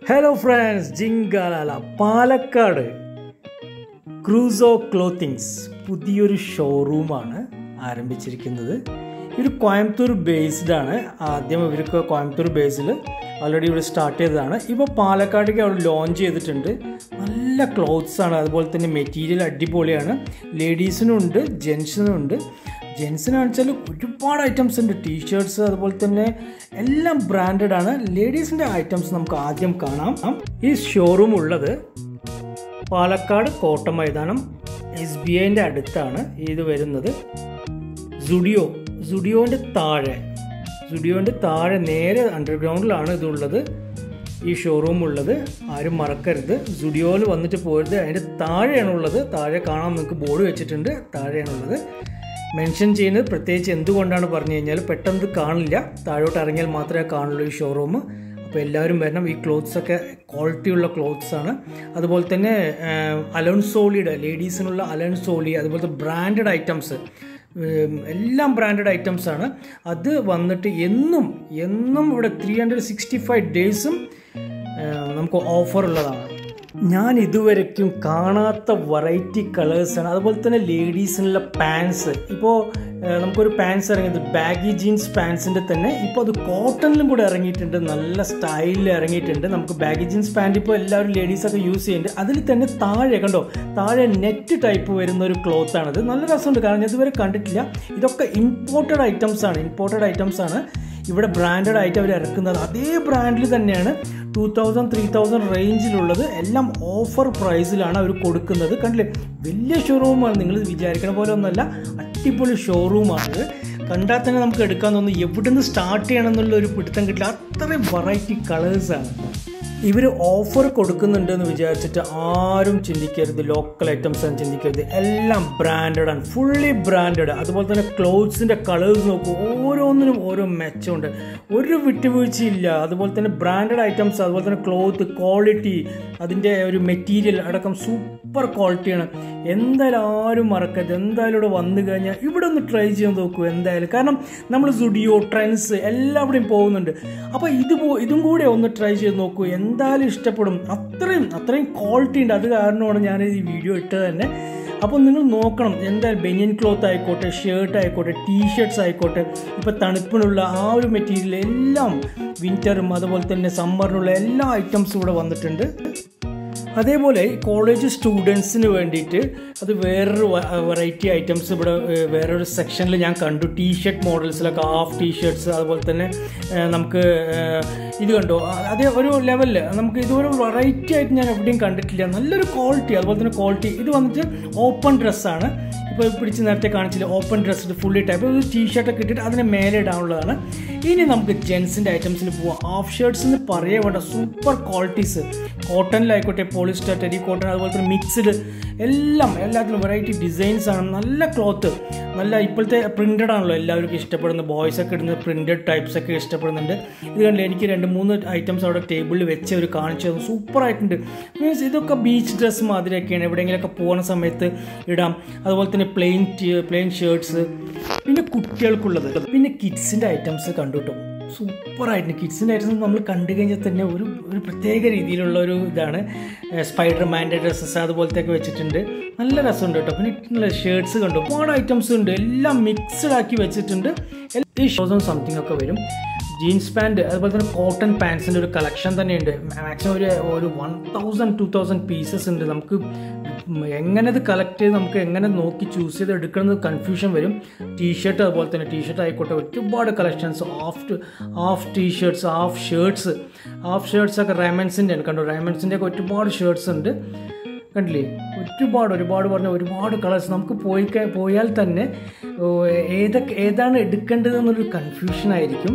hello friends Jingalala Palakkad Crusoe clothings പുതിയൊരു ഷോറൂമാണ് ആരംഭിച്ചിരിക്കുന്നത് ഇവർ കോയമ്പത്തൂർ ബേസ്ഡ് ആണ് ആദ്യം ഇവർക്ക് കോയമ്പത്തൂർ ബേസിൽ ഓൾറെഡി ഇവിടെ സ്റ്റാർട്ട് ചെയ്തതാണ് ഇപ്പോൾ പാലക്കാടേക്ക് അവർ ലോഞ്ച് ചെയ്തിട്ടുണ്ട് നല്ല ക്ലോത്ത്സ് ആണ് അതുപോലെ തന്നെ മെറ്റീരിയൽ അടിപൊളിയാണ് ലേഡീസിനും ഉണ്ട് ജെൻസിനും ഉണ്ട് ജെൻസിനാണെന്ന് വെച്ചാൽ ഒരുപാട് ഐറ്റംസ് ഉണ്ട് ടീഷർട്സ് അതുപോലെ തന്നെ എല്ലാം ബ്രാൻഡഡ് ആണ് ലേഡീസിൻ്റെ ഐറ്റംസ് നമുക്ക് ആദ്യം കാണാം ഈ ഷോറൂം ഉള്ളത് പാലക്കാട് കോട്ട മൈതാനം എസ് ബി ഐൻ്റെ അടുത്താണ് ഇത് വരുന്നത് സുഡിയോ സുഡിയോൻ്റെ താഴെ സുഡിയോൻ്റെ താഴെ നേരെ അണ്ടർഗ്രൗണ്ടിലാണ് ഇതുള്ളത് ഈ ഷോറൂം ഉള്ളത് ആരും മറക്കരുത് സുഡിയോയിൽ വന്നിട്ട് പോരുത് അതിൻ്റെ താഴെയാണുള്ളത് താഴെ കാണാൻ നിങ്ങൾക്ക് ബോർഡ് വെച്ചിട്ടുണ്ട് താഴെയാണുള്ളത് മെൻഷൻ ചെയ്യുന്നത് പ്രത്യേകിച്ച് എന്തുകൊണ്ടാണ് പറഞ്ഞു കഴിഞ്ഞാൽ പെട്ടെന്ന് കാണില്ല താഴോട്ട് ഇറങ്ങിയാൽ മാത്രമേ കാണുള്ളൂ ഈ ഷോറൂം അപ്പോൾ എല്ലാവരും വരണം ഈ ക്ലോത്ത്സ് ഒക്കെ ക്വാളിറ്റി ഉള്ള ക്ലോത്ത്സ് ആണ് അതുപോലെ തന്നെ അലൺ സോളിയുടെ ലേഡീസിനുള്ള അലൺ സോളി അതുപോലത്തെ ബ്രാൻഡഡ് ഐറ്റംസ് എല്ലാം ബ്രാൻഡഡ് ഐറ്റംസ് ആണ് അത് വന്നിട്ട് എന്നും എന്നും ഇവിടെ ത്രീ ഹൺഡ്രഡ് സിക്സ്റ്റി ഫൈവ് ഡേയ്സും നമുക്ക് ഓഫർ ഉള്ളതാണ് ഞാൻ ഇതുവരെയ്ക്കും കാണാത്ത വെറൈറ്റി കളേഴ്സാണ് അതുപോലെ തന്നെ ലേഡീസിനുള്ള പാൻസ് ഇപ്പോൾ നമുക്കൊരു പാൻസ് ഇറങ്ങിയത് ബാഗി ജീൻസ് പാൻസിൻ്റെ തന്നെ ഇപ്പോൾ അത് കോട്ടണിലും കൂടെ ഇറങ്ങിയിട്ടുണ്ട് നല്ല സ്റ്റൈലിൽ ഇറങ്ങിയിട്ടുണ്ട് നമുക്ക് ബാഗി ജീൻസ് പാൻറ് ഇപ്പോൾ എല്ലാവരും ലേഡീസൊക്കെ യൂസ് ചെയ്യുന്നുണ്ട് അതിൽ തന്നെ താഴെ കണ്ടോ താഴെ നെറ്റ് ടൈപ്പ് വരുന്ന ഒരു ക്ലോത്ത് ആണത് നല്ല രസമുണ്ട് കാരണം ഞാൻ ഇതുവരെ കണ്ടിട്ടില്ല ഇതൊക്കെ ഇമ്പോർട്ടഡ് ഐറ്റംസ് ആണ് ഇമ്പോർട്ടഡ് ഐറ്റംസ് ആണ് ഇവിടെ ബ്രാൻഡഡ് ആയിട്ട് അവർ ഇറക്കുന്നത് അതേ ബ്രാൻഡിൽ തന്നെയാണ് ടു തൗസൻഡ് ത്രീ തൗസൻഡ് റേഞ്ചിലുള്ളത് എല്ലാം ഓഫർ പ്രൈസിലാണ് അവർ കൊടുക്കുന്നത് കണ്ടില്ലേ വലിയ ഷോറൂമാണ് നിങ്ങൾ വിചാരിക്കണ പോലെ ഒന്നല്ല അടിപൊളി ഷോറൂമാണ് കണ്ടാൽ തന്നെ നമുക്ക് എടുക്കാൻ തോന്നുന്നു എവിടെ നിന്ന് സ്റ്റാർട്ട് ചെയ്യണം എന്നുള്ള ഒരു പിടുത്തം കിട്ടില്ല അത്രയും വെറൈറ്റി കളേഴ്സാണ് ഇവർ ഓഫർ കൊടുക്കുന്നുണ്ട് എന്ന് വിചാരിച്ചിട്ട് ആരും ചിന്തിക്കരുത് ലോക്കൽ ഐറ്റംസ് ആണ് ചിന്തിക്കരുത് എല്ലാം ബ്രാൻഡഡ് ആണ് ഫുള്ളി ബ്രാൻഡഡ് അതുപോലെ തന്നെ ക്ലോത്ത്സിൻ്റെ കളേഴ്സ് നോക്കൂ ഓരോന്നിനും ഓരോ മെച്ചമുണ്ട് ഒരു വിട്ടുവീഴ്ചയില്ല അതുപോലെ തന്നെ ബ്രാൻഡഡ് ഐറ്റംസ് അതുപോലെ തന്നെ ക്ലോത്ത് ക്വാളിറ്റി അതിൻ്റെ ഒരു മെറ്റീരിയൽ അടക്കം സൂപ്പർ ക്വാളിറ്റിയാണ് എന്തായാലും ആരും മറക്കരുത് എന്തായാലും ഇവിടെ വന്നു കഴിഞ്ഞാൽ ഇവിടെ ഒന്ന് ട്രൈ ചെയ്യാൻ നോക്കൂ എന്തായാലും കാരണം നമ്മൾ സുഡിയോ ട്രെൻഡ്സ് എല്ലാവിടെയും പോകുന്നുണ്ട് അപ്പോൾ ഇത് ഇതും കൂടെ ഒന്ന് ട്രൈ ചെയ്ത് നോക്കൂ എന്തായാലും ഇഷ്ടപ്പെടും അത്രയും അത്രയും ക്വാളിറ്റി ഉണ്ട് അത് കാരണമാണ് ഞാൻ ഈ വീഡിയോ ഇട്ടത് തന്നെ അപ്പോൾ നിങ്ങൾ നോക്കണം എന്തായാലും ബനിയൻ ക്ലോത്ത് ആയിക്കോട്ടെ ഷർട്ട് ആയിക്കോട്ടെ ടീഷർട്ട്സ് ആയിക്കോട്ടെ ഇപ്പോൾ തണുപ്പിനുള്ള ആ ഒരു മെറ്റീരിയൽ എല്ലാം വിൻ്ററും അതുപോലെ തന്നെ സമ്മറിനുള്ള എല്ലാ ഐറ്റംസും ഇവിടെ വന്നിട്ടുണ്ട് അതേപോലെ കോളേജ് സ്റ്റുഡൻസിന് വേണ്ടിയിട്ട് അത് വേറൊരു വെറൈറ്റി ഐറ്റംസ് ഇവിടെ വേറൊരു സെക്ഷനിൽ ഞാൻ കണ്ടു ടീ ഷർട്ട് മോഡൽസിലൊക്കെ ഹാഫ് ടീ ഷർട്ട്സ് അതുപോലെ തന്നെ നമുക്ക് ഇത് കണ്ടു അതേ ഒരു ലെവലിൽ നമുക്ക് ഇതുപോലെ വെറൈറ്റി ആയിട്ട് ഞാൻ എവിടെയും കണ്ടിട്ടില്ല നല്ലൊരു ക്വാളിറ്റി അതുപോലെ തന്നെ ക്വാളിറ്റി ഇത് വന്നിട്ട് ഓപ്പൺ ഡ്രസ്സാണ് ഇപ്പോൾ പിടിച്ച് നേരത്തെ കാണിച്ചില്ല ഓപ്പൺ ഡ്രസ്സ് ഫുള്ളി ടൈപ്പ് ഒരു ടീ ഷർട്ടൊക്കെ ഇട്ടിട്ട് അതിനെ മേലെ ഇടാനുള്ളതാണ് ഇനി നമുക്ക് ജെൻസിൻ്റെ ഐറ്റംസിൽ പോവാം ഹാഫ് ഷർട്ട്സ് എന്ന് പറയേ വേണ്ട സൂപ്പർ ക്വാളിറ്റീസ് കോട്ടണിലായിക്കോട്ടെ പോളിസ്റ്റർ ടെരി കോട്ടൺ അതുപോലെ തന്നെ മിക്സ്ഡ് എല്ലാം എല്ലാത്തിലും വെറൈറ്റി ഡിസൈൻസ് ആണ് നല്ല ക്ലോത്ത് നല്ല ഇപ്പോഴത്തെ പ്രിൻറ്റഡ് ആണല്ലോ എല്ലാവർക്കും ഇഷ്ടപ്പെടുന്നത് ബോയ്സ് ഒക്കെ ഇടുന്ന പ്രിൻറ്റഡ് ടൈപ്സ് ഒക്കെ ഇഷ്ടപ്പെടുന്നുണ്ട് ഇത് കണ്ടില്ല എനിക്ക് രണ്ട് മൂന്ന് ഐറ്റംസ് അവിടെ ടേബിളിൽ വെച്ച് അവർ കാണിച്ചു തന്നു സൂപ്പർ ആയിട്ടുണ്ട് മീൻസ് ഇതൊക്കെ ബീച്ച് ഡ്രസ്സ് മാതിരിയൊക്കെയാണ് എവിടെയെങ്കിലുമൊക്കെ പോകുന്ന സമയത്ത് ഇടാം അതുപോലെ തന്നെ പ്ലെയിൻ പ്ലെയിൻ ഷർട്ട്സ് പിന്നെ കുട്ടികൾക്കുള്ളത് പിന്നെ കിഡ്സിൻ്റെ ഐറ്റംസ് കണ്ടു കിട്ടും സൂപ്പറായിട്ടുണ്ട് കിഡ്സിൻ്റെ ഐറ്റംസ് നമ്മൾ കണ്ടു കഴിഞ്ഞാൽ തന്നെ ഒരു ഒരു പ്രത്യേക രീതിയിലുള്ള ഒരു ഇതാണ് സ്പൈഡർമാൻ്റെ ഡ്രസ്സസ് അതുപോലത്തെയൊക്കെ വെച്ചിട്ടുണ്ട് നല്ല രസമുണ്ട് കേട്ടോ പിന്നെ നല്ല ഷർട്ട്സ് കണ്ടു ഒരുപാട് ഐറ്റംസ് ഉണ്ട് എല്ലാം മിക്സ്ഡ് ആക്കി വെച്ചിട്ടുണ്ട് ഈ ഷോസും സംതിങ് ഒക്കെ വരും ജീൻസ് പാൻറ് അതുപോലെ തന്നെ കോട്ടൺ പാൻസിൻ്റെ ഒരു കളക്ഷൻ തന്നെയുണ്ട് മാക്സിമം ഒരു ഒരു one thousand two thousand pieces ഉണ്ട് നമുക്ക് എങ്ങനെ ഇത് കളക്ട് ചെയ്ത് നമുക്ക് എങ്ങനെ നോക്കി ചൂസ് ചെയ്ത് എടുക്കുന്നത് കൺഫ്യൂഷൻ വരും ടീഷർട്ട് അതുപോലെ തന്നെ ടീഷർട്ട് ആയിക്കോട്ടെ ഒരുപാട് collections half half T shirts half shirts half shirts ഒക്കെ റൈമൻസിൻ്റെ ആണ് കണ്ടോ റൈമൻസിൻ്റെ ഒക്കെ ഒരുപാട് ഷർട്ട്സ് ഉണ്ട് കണ്ടില്ലേ ഒരുപാട് ഒരുപാട് പറഞ്ഞ ഒരുപാട് കളേഴ്സ് നമുക്ക് പോയി പോയാൽ തന്നെ ഏതൊക്കെ ഏതാണ് എടുക്കേണ്ടതെന്നൊരു കൺഫ്യൂഷൻ ആയിരിക്കും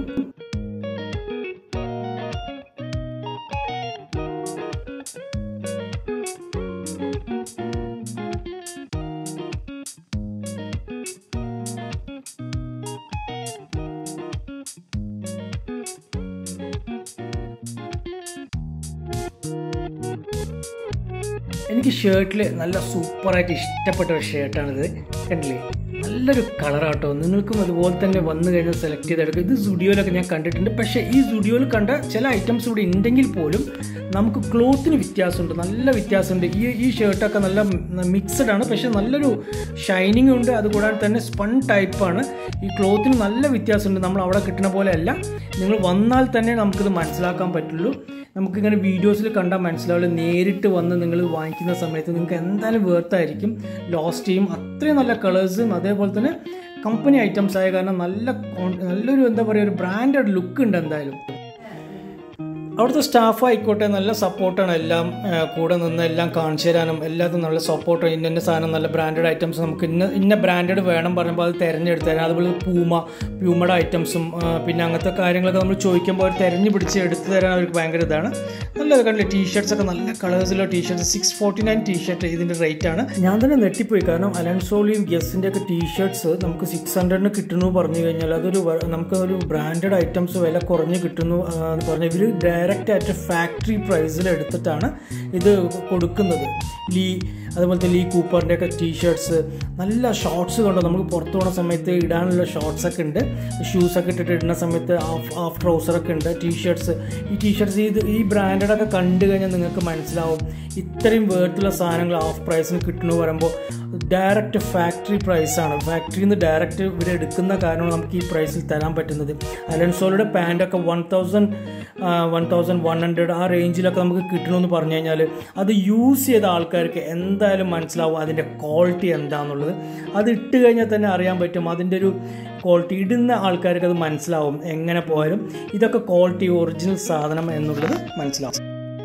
എനിക്ക് ഷർട്ടിൽ നല്ല സൂപ്പറായിട്ട് ഇഷ്ടപ്പെട്ട ഒരു ഷർട്ടാണിത് കണ്ടില്ലേ നല്ല നല്ലൊരു കളറാട്ടോ നിങ്ങൾക്കും അതുപോലെ തന്നെ വന്നു കഴിഞ്ഞാൽ സെലക്ട് ചെയ്തെടുക്കുക ഇത് സ്റ്റുഡിയോയിലൊക്കെ ഞാൻ കണ്ടിട്ടുണ്ട് പക്ഷേ ഈ സ്റ്റുഡിയോയിൽ കണ്ട ചില ഐറ്റംസ് ഇവിടെ ഉണ്ടെങ്കിൽ പോലും നമുക്ക് ക്ലോത്തിന് വ്യത്യാസമുണ്ട് നല്ല വ്യത്യാസമുണ്ട് ഈ ഈ ഷർട്ടൊക്കെ നല്ല മിക്സഡ് ആണ് പക്ഷേ നല്ലൊരു ഷൈനിങ് ഉണ്ട് അതുകൂടാതെ തന്നെ സ്പൺ ടൈപ്പാണ് ഈ ക്ലോത്തിന് നല്ല വ്യത്യാസമുണ്ട് നമ്മൾ അവിടെ കിട്ടുന്ന പോലെ അല്ല നിങ്ങൾ വന്നാൽ തന്നെ നമുക്കിത് മനസ്സിലാക്കാൻ പറ്റുള്ളൂ നമുക്കിങ്ങനെ വീഡിയോസിൽ കണ്ടാൽ മനസ്സിലാവില്ല നേരിട്ട് വന്ന് നിങ്ങൾ വാങ്ങിക്കുന്ന സമയത്ത് നിങ്ങൾക്ക് എന്തായാലും വേർത്തായിരിക്കും ലോസ്റ്റ് ചെയ്യും അത്രയും നല്ല കളേഴ്സും അതേപോലെ തന്നെ കമ്പനി ഐറ്റംസ് ആയ കാരണം നല്ല കോൺ- നല്ലൊരു എന്താ പറയുക ഒരു ബ്രാൻഡഡ് ലുക്ക് ഉണ്ട് എന്തായാലും അവിടുത്തെ സ്റ്റാഫ് ആയിക്കോട്ടെ നല്ല സപ്പോർട്ടാണ് എല്ലാം ആ, കൂടെ നിന്ന് എല്ലാം കാണിച്ചു തരാനും എല്ലാത്തും നല്ല സപ്പോർട്ട് ഇന്ന ഇന്ന സാധനം നല്ല ബ്രാൻഡഡ് ഐറ്റംസ് നമുക്ക് ഇന്ന ഇന്ന ബ്രാൻഡഡ് വേണം പറയുമ്പോൾ അത് തിരഞ്ഞെടുത്ത് തരാം അതുപോലെ പൂമ പ്യൂമയുടെ ഐറ്റംസും ആ, പിന്നെ അങ്ങനത്തെ കാര്യങ്ങളൊക്കെ നമ്മൾ ചോദിക്കുമ്പോൾ അവർ തിരഞ്ഞു പിടിച്ച് എടുത്തു തരാൻ അവർക്ക് ഭയങ്കര ഇതാണ് നല്ലത് കണ്ടില്ലേ ടീഷർട്സ് ഒക്കെ നല്ല കളേഴ്സിലുള്ള T shirts six forty nine T shirt ഇതിൻ്റെ റേറ്റ് ആണ് ഞാൻ തന്നെ നെട്ടിപ്പോയി കാരണം അലൻസോളിയും ഗസ്റ്റിൻ്റെ ഒക്കെ ടീഷർട്സ് നമുക്ക് സിക്സ് ഹൺഡ്രഡിന് കിട്ടുന്നു പറഞ്ഞു കഴിഞ്ഞാൽ അതൊരു വ- നമുക്ക് ഒരു ബ്രാൻഡഡ് ഐറ്റംസ് വില കുറഞ്ഞ് കിട്ടുന്നു ആ, എന്ന് പറഞ്ഞാൽ ഇവർ ഡയറക്റ്റ് ആയിട്ട് ഫാക്ടറി പ്രൈസിൽ എടുത്തിട്ടാണ് ഇത് കൊടുക്കുന്നത് ലീ അതുപോലത്തെ ലീ കൂപ്പറിൻ്റെ ഒക്കെ ടീഷർട്സ് നല്ല ഷോർട്സ് കണ്ടോ നമുക്ക് പുറത്ത് പോകുന്ന സമയത്ത് ഇടാനുള്ള ഷോർട്സ് ഒക്കെ ഉണ്ട് ഷൂസൊക്കെ ഇട്ടിട്ട് ഇടുന്ന സമയത്ത് ഹാഫ് ഹാഫ് ട്രൗസറൊക്കെ ഉണ്ട് ടീഷർട്സ് ഈ ടീഷർട്സ് ഇത് ഈ ബ്രാൻഡഡൊക്കെ കണ്ടു കഴിഞ്ഞാൽ നിങ്ങൾക്ക് മനസ്സിലാവും ഇത്രയും വേർത്തുള്ള സാധനങ്ങൾ ഹാഫ് പ്രൈസിന് കിട്ടുന്നു പറയുമ്പോൾ ഡയറക്റ്റ് ഫാക്ടറി പ്രൈസാണ് ഫാക്ടറിയിൽ നിന്ന് ഡയറക്റ്റ് ഇവർ എടുക്കുന്ന കാരണം നമുക്ക് ഈ പ്രൈസിൽ തരാൻ പറ്റുന്നത് അലൻസോളുടെ പാൻറ്റൊക്കെ one thousand one thousand one hundred ആ റേഞ്ചിലൊക്കെ നമുക്ക് കിട്ടണമെന്ന് പറഞ്ഞു കഴിഞ്ഞാൽ അത് യൂസ് ചെയ്ത ആൾക്കാർക്ക് എന്തായാലും മനസ്സിലാവും അതിൻ്റെ ക്വാളിറ്റി എന്താണെന്നുള്ളത് അത് ഇട്ട് കഴിഞ്ഞാൽ തന്നെ അറിയാൻ പറ്റും അതിൻ്റെ ഒരു ക്വാളിറ്റി ഇടുന്ന ആൾക്കാർക്ക് അത് മനസ്സിലാവും എങ്ങനെ പോയാലും ഇതൊക്കെ ക്വാളിറ്റി ഒറിജിനൽ സാധനം എന്നുള്ളത് മനസ്സിലാവും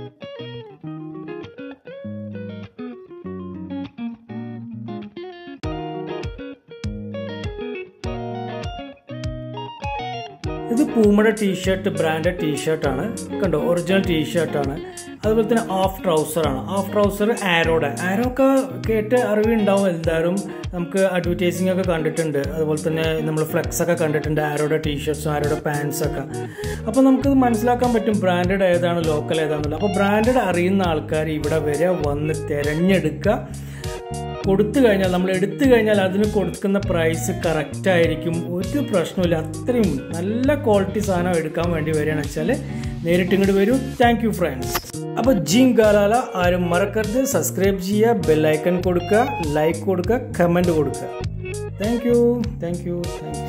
ഇത് പൂമയുടെ ടീഷർട്ട് ബ്രാൻഡഡ് ടീഷർട്ടാണ് കണ്ടോ ഒറിജിനൽ ടീഷർട്ടാണ് അതുപോലെ തന്നെ ഹാഫ് ട്രൗസറാണ് ഹാഫ് ട്രൗസർ ആരോടെ ആരോ ഒക്കെ കേട്ട് അറിവുണ്ടാവും എല്ലാവരും നമുക്ക് അഡ്വർടൈസിംഗ് ഒക്കെ കണ്ടിട്ടുണ്ട് അതുപോലെ തന്നെ നമ്മൾ ഫ്ലെക്സ് ഒക്കെ കണ്ടിട്ടുണ്ട് ആരോടെ ടീഷർട്ട്സും ആരോടെ പാൻസ് ഒക്കെ അപ്പോൾ നമുക്കത് മനസ്സിലാക്കാൻ പറ്റും ബ്രാൻഡഡ് ഏതാണ് ലോക്കൽ ഏതാണെന്നുള്ളത് അപ്പോൾ ബ്രാൻഡഡ് അറിയുന്ന ആൾക്കാർ ഇവിടെ വരെ വന്ന് തിരഞ്ഞെടുക്കുക കൊടുത്തു കഴിഞ്ഞാൽ നമ്മൾ എടുത്തു കഴിഞ്ഞാൽ അതിന് കൊടുക്കുന്ന പ്രൈസ് കറക്റ്റ് ആയിരിക്കും ഒരു പ്രശ്നമില്ല അത്രയും നല്ല ക്വാളിറ്റി സാധനം എടുക്കാൻ വേണ്ടി വരികയാണെന്ന് വെച്ചാൽ നേരിട്ട് ഇങ്ങോട്ട് വരൂ താങ്ക് യു ഫ്രണ്ട്സ് അപ്പോൾ ജിം ഗാലാല ആരും മറക്കരുത് സബ്സ്ക്രൈബ് ചെയ്യുക ബെല്ലൈക്കൺ കൊടുക്കുക ലൈക്ക് കൊടുക്കുക കമൻറ്റ് കൊടുക്കുക thank you thank you thank U